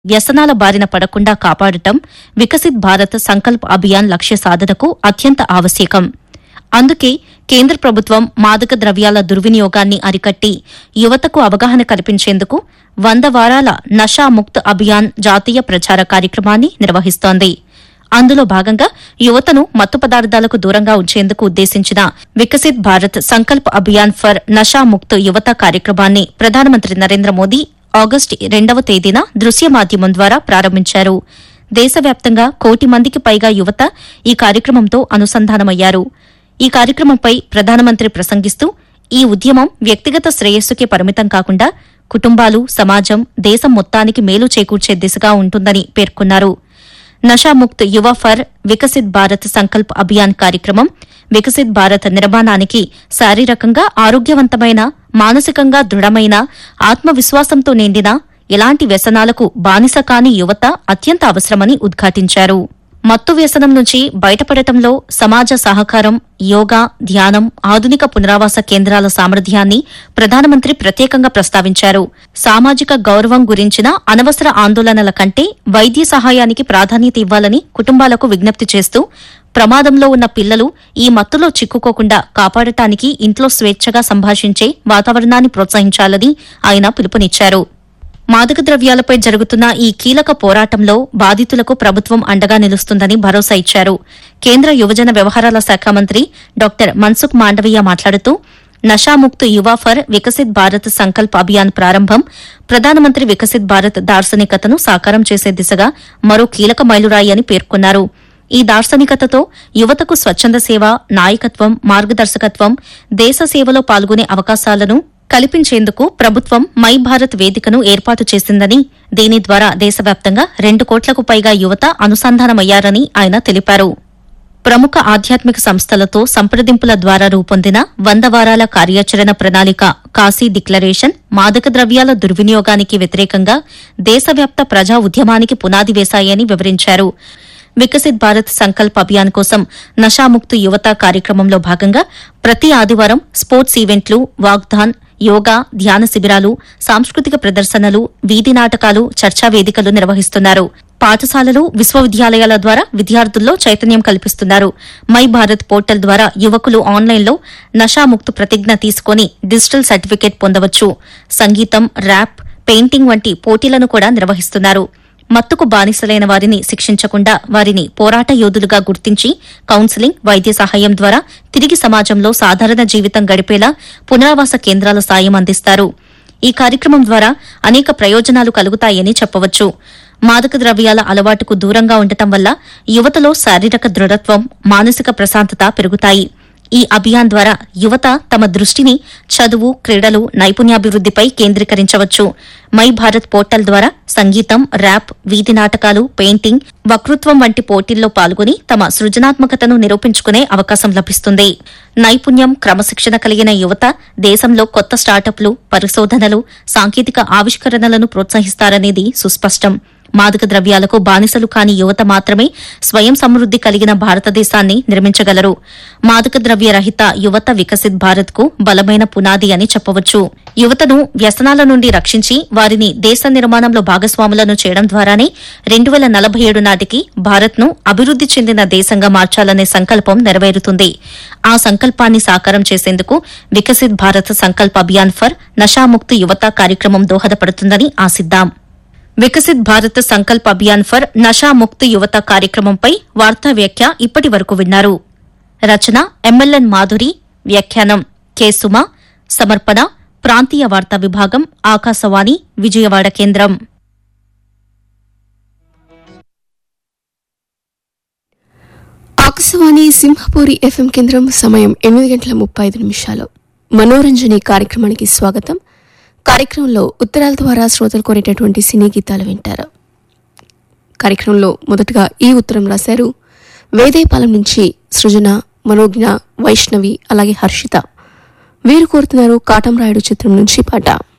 వ్యసనాల బారిన పడకుండా కాపాడటం వికసిత్ భారత్ సంకల్ప్ అభియాన్ లక్ష్య సాధనకు అత్యంత ఆవశ్యకం అందుకే కేంద్ర ప్రభుత్వం మాదక ద్రవ్యాల దుర్వినియోగాన్ని అరికట్టి యువతకు అవగాహన కల్పించేందుకు వంద వారాల నషా ముక్త్ అభియాన్ జాతీయ ప్రచార కార్యక్రమాన్ని నిర్వహిస్తోంది అందులో భాగంగా యువతను మత్తు పదార్థాలకు దూరంగా ఉంచేందుకు ఉద్దేశించిన వికసిత్ భారత్ సంకల్ప్ అభియాన్ ఫర్ నషా ముక్త్ యువత కార్యక్రమాన్ని ప్రధానమంత్రి నరేంద్ర మోదీ ఆగస్టు రెండవ తేదీన దృశ్య మాధ్యమం ద్వారా ప్రారంభించారు దేశవ్యాప్తంగా కోటి మందికి పైగా యువత ఈ కార్యక్రమంతో అనుసంధానమయ్యారు ఈ కార్యక్రమంపై ప్రధానమంత్రి ప్రసంగిస్తూ ఈ ఉద్యమం వ్యక్తిగత శ్రేయస్సుకే పరిమితం కాకుండా కుటుంబాలు సమాజం దేశం మొత్తానికి మేలు చేకూర్చే దిశగా ఉంటుందని పేర్కొన్నారు నషాముక్త్ యువ ఫర్ వికసిత్ భారత్ సంకల్ప్ అభియాన్ కార్యక్రమం వికసిత్ భారత్ నిర్మాణానికి శారీరకంగా ఆరోగ్యవంతమైన మానసికంగా దృఢమైన ఆత్మవిశ్వాసంతో నిండిన ఎలాంటి వ్యసనాలకు బానిస కాని యువత అత్యంత అవసరమని ఉద్ఘాటించారు మత్తు వ్యసనం నుంచి బయటపడటంలో సమాజ సహకారం యోగా ధ్యానం ఆధునిక పునరావాస కేంద్రాల సామర్థ్యాన్ని ప్రధానమంత్రి ప్రత్యేకంగా ప్రస్తావించారు సామాజిక గౌరవం గురించిన అనవసర ఆందోళనల కంటే వైద్య సహాయానికి ప్రాధాన్యత ఇవ్వాలని కుటుంబాలకు విజ్ఞప్తి చేస్తూ ప్రమాదంలో ఉన్న పిల్లలు ఈ మత్తులో చిక్కుకోకుండా కాపాడటానికి ఇంట్లో స్వేచ్ఛగా సంభాషించే వాతావరణాన్ని ప్రోత్సహించాలని ఆయన పిలుపునిచ్చారు మాదక ద్రవ్యాలపై జరుగుతున్న ఈ కీలక పోరాటంలో బాధితులకు ప్రభుత్వం అండగా నిలుస్తుందని భరోసా ఇచ్చారు కేంద్ర యువజన వ్యవహారాల శాఖ మంత్రి డాక్టర్ మన్సుఖ్ మాండవీయ మాట్లాడుతూ నషాముక్త్ యువ ఫర్ వికసిత్ భారత్ సంకల్ప్ అభియాన్ ప్రారంభం ప్రధానమంత్రి వికసిత్ భారత్ దార్శనికతను సాకారం చేసే దిశగా మరో కీలక మైలురాయి అని పేర్కొన్నారు ఈ దార్శనికతతో యువతకు స్వచ్ఛంద సేవ నాయకత్వం మార్గదర్శకత్వం దేశ సేవలో పాల్గొనే అవకాశాలను కల్పించేందుకు ప్రభుత్వం మై భారత్ వేదికను ఏర్పాటు చేసిందని దీని ద్వారా దేశవ్యాప్తంగా రెండు కోట్లకు పైగా యువత అనుసంధానమయ్యారని ఆయన తెలిపారు ప్రముఖ ఆధ్యాత్మిక సంస్థలతో సంప్రదింపుల ద్వారా రూపొందిన వంద వారాల కార్యాచరణ ప్రణాళిక కాశీ డిక్లరేషన్ మాదక ద్రవ్యాల దుర్వినియోగానికి వ్యతిరేకంగా దేశవ్యాప్త ప్రజా ఉద్యమానికి పునాది వేశాయని వివరించారు వికసిత్ భారత్ సంకల్ప్ అభియాన్ కోసం నషాముక్తు యువత కార్యక్రమంలో భాగంగా ప్రతి ఆదివారం స్పోర్ట్స్ ఈవెంట్లు వాగ్దాన్ యోగా ధ్యాన శిబిరాలు సాంస్కృతిక ప్రదర్శనలు వీధి నాటకాలు చర్చా వేదికలు నిర్వహిస్తున్నారు పాఠశాలలు విశ్వవిద్యాలయాల ద్వారా విద్యార్థుల్లో చైతన్యం కల్పిస్తున్నారు మై భారత్ పోర్టల్ ద్వారా యువకులు ఆన్లైన్లో నషాముక్తు ప్రతిజ్ఞ తీసుకుని డిజిటల్ సర్టిఫికేట్ పొందవచ్చు సంగీతం ర్యాప్ పెయింటింగ్ వంటి పోటీలను కూడా నిర్వహిస్తున్నారు మత్తుకు బానిసలైన వారిని శిక్షించకుండా వారిని పోరాట యోధులుగా గుర్తించి కౌన్సిలింగ్ వైద్య సహాయం ద్వారా తిరిగి సమాజంలో సాధారణ జీవితం గడిపేలా పునరావాస కేంద్రాల సాయం అందిస్తారు ఈ కార్యక్రమం ద్వారా అనేక ప్రయోజనాలు కలుగుతాయని చెప్పవచ్చు మాదక ద్రవ్యాల అలవాటుకు దూరంగా ఉండటం వల్ల యువతలో శారీరక దృఢత్వం మానసిక ప్రశాంతత పెరుగుతాయి ఈ అభియాన్ ద్వారా యువత తమ దృష్టిని చదువు క్రీడలు నైపుణ్యాభివృద్దిపై కేంద్రీకరించవచ్చు మై భారత్ పోర్టల్ ద్వారా సంగీతం ర్యాప్ వీధి నాటకాలు పెయింటింగ్ వక్తృత్వం వంటి పోటీల్లో పాల్గొని తమ సృజనాత్మకతను నిరూపించుకునే అవకాశం లభిస్తుంది నైపుణ్యం క్రమశిక్షణ కలిగిన యువత దేశంలో కొత్త స్టార్టప్లు పరిశోధనలు సాంకేతిక ఆవిష్కరణలను ప్రోత్సహిస్తారనేది సుస్పష్టం మాదక ద్రవ్యాలకు బానిసలు కాని యువత మాత్రమే స్వయం సమృద్ది కలిగిన భారతదేశాన్ని నిర్మించగలరు మాదక ద్రవ్య రహిత యువత వికసిత్ భారత్ కు బలమైన పునాది అని చెప్పవచ్చు యువతను వ్యసనాల నుండి రక్షించి వారిని దేశ నిర్మాణంలో భాగస్వాములను చేయడం ద్వారానే రెండు వేల నలభై ఏడు నాటికి భారత్ను అభివృద్ది చెందిన దేశంగా మార్చాలనే సంకల్పం నెరవేరుతుంది ఆ సంకల్పాన్ని సాకారం చేసేందుకు వికసిత్ భారత్ సంకల్ప్ అభియాన్ ఫర్ నషాముక్త్ యువత కార్యక్రమం దోహదపడుతుందని ఆశిద్దాం వికసిత్ భారత్ సంకల్ప్ అభియాన్ ఫర్ నషా ముక్త్ యువత కార్యక్రమంపై వార్తా వ్యాఖ్య ఇప్పటి వరకు విన్నారు రచన ఎమ్మెల్యన్ మాధురి వ్యాఖ్యానం కె సుమ సమర్పణ ప్రాంతీయ వార్తా విభాగం ఆకాశవాణి విజయవాడ కేంద్రం ఆకాశవాణి సింహపూరి ఎఫ్ఎం కేంద్రం సమయం ఎనిమిది గంటల ముప్పై ఐదు నిమిషాలు మనోరంజని కార్యక్రమానికి స్వాగతం కార్యక్రమంలో ఉత్తరాల ద్వారా శ్రోతలు కోరేటటువంటి సినీ గీతాలు వింటారు కార్యక్రమంలో మొదటగా ఈ ఉత్తరం రాశారు వేదేపాలెం నుంచి సృజన మనోజ్ఞ వైష్ణవి అలాగే హర్షిత వీరు కోరుతున్నారు కాటం రాయుడు చిత్రం నుంచి పాట